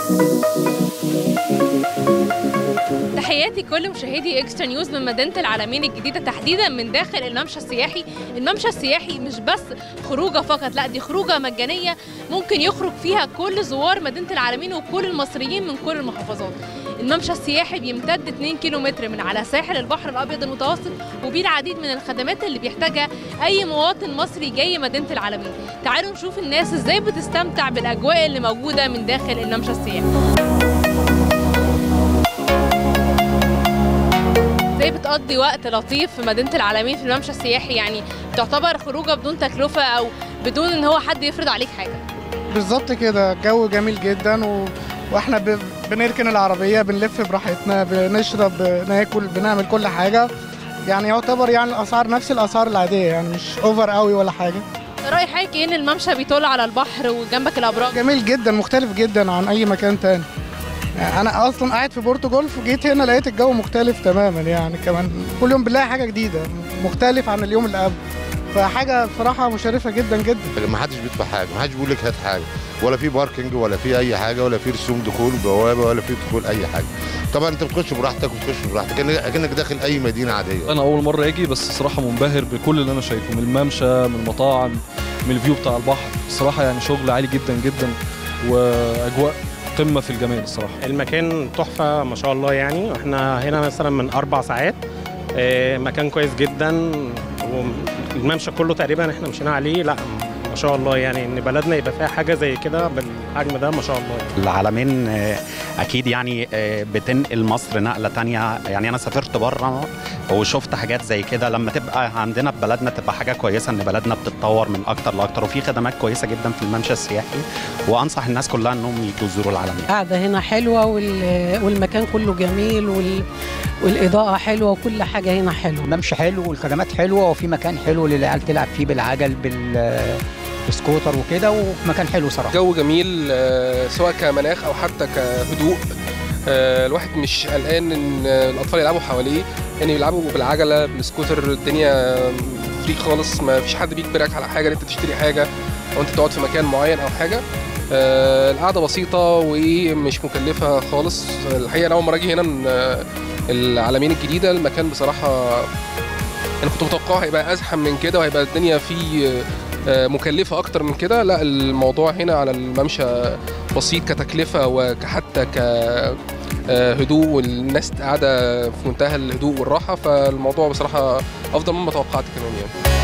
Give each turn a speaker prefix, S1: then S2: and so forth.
S1: تحياتي كل مشاهدي اكسترا نيوز من مدينه العالمين الجديده تحديدا من داخل الممشى السياحي الممشى السياحي مش بس خروجه فقط لا دي خروجه مجانيه ممكن يخرج فيها كل زوار مدينه العالمين وكل المصريين من كل المحافظات الممشى السياحي بيمتد 2 كيلومتر من على ساحل البحر الابيض المتوسط وبيه العديد من الخدمات اللي بيحتاجها اي مواطن مصري جاي مدينه العالمين تعالوا نشوف الناس ازاي بتستمتع بالاجواء اللي موجوده من داخل الممشى السياحي ازاي بتقضي وقت لطيف في مدينه العالمين في الممشى السياحي يعني تعتبر خروجه بدون تكلفه او بدون ان هو حد يفرض عليك حاجه
S2: بالظبط كده جو جميل جدا و... واحنا ب... بنركن العربيه بنلف براحتنا بنشرب ناكل بنعمل كل حاجه يعني يعتبر يعني الاسعار نفس الاسعار العاديه يعني مش اوفر قوي ولا حاجه
S1: راي حضرتك ايه ان الممشى بيطل على البحر وجنبك الابراج
S2: جميل جدا مختلف جدا عن اي مكان تاني يعني انا اصلا قاعد في بورتو جولف وجيت هنا لقيت الجو مختلف تماما يعني كمان كل يوم بنلاقي حاجه جديده مختلف عن اليوم اللي قبل فحاجه بصراحه مشرفه جدا جدا
S3: ما حدش بيدفع حاجه ما حدش بيقول لك هات حاجه ولا في باركنج ولا في اي حاجه ولا في رسوم دخول بوابه ولا في دخول اي حاجه طبعا انت بتخش براحتك وتخش براحتك كأنك- كانك داخل اي مدينه عاديه
S4: انا اول مره اجي بس الصراحه منبهر بكل اللي انا شايفه من الممشى من المطاعم من الفيو بتاع البحر الصراحه يعني شغل عالي جدا جدا واجواء قمه في الجمال الصراحه
S5: المكان تحفة ما شاء الله يعني احنا هنا مثلا من أربع ساعات آه، مكان كويس جدا والممشى كله تقريبا احنا مشينا عليه لا ما شاء الله يعني ان بلدنا يبقى فيها حاجة زي كده بالحجم ده ما شاء الله يعني.
S6: العالمين آه، اكيد يعني آه، بتنقل مصر نقله تانية يعني انا سافرت بره وشفت حاجات زي كده لما تبقى عندنا في بلدنا تبقى حاجه كويسه ان بلدنا بتتطور من اكتر لاكتر وفي خدمات كويسه جدا في الممشى السياحي وانصح الناس كلها انهم يجوا يزوروا العالمين
S7: القعدة هنا حلوة وال- والمكان كله جميل وال... والإضاءة حلوة وكل حاجة هنا حلوة
S8: الممشى حلو والخدمات حلوه وفي مكان حلو للعيال تلعب فيه بالعجل بالسكوتر وكده وفي مكان حلو صراحه
S9: جو جميل آه، سواء كمناخ او حتى كهدوء آه، الواحد مش قلقان ان آه، الاطفال يلعبوا حواليه يعني بيلعبوا بالعجله بالسكوتر الدنيا فري خالص ما فيش حد بيجبرك على حاجه ان انت تشتري حاجه او انت تقعد في مكان معين او حاجه آه، القعده بسيطه ومش مكلفه خالص الحقيقه انا اول مره اجي هنا من آه، العالمين الجديده المكان بصراحه انا كنت متوقعه هيبقى ازحم من كده وهيبقى الدنيا فيه آه، مكلفه اكتر من كده لا الموضوع هنا على الممشى بسيط كتكلفه وكحتى ك آه، هدوء والناس قاعده في منتهى الهدوء والراحه فالموضوع بصراحه افضل مما توقعت كمان يعني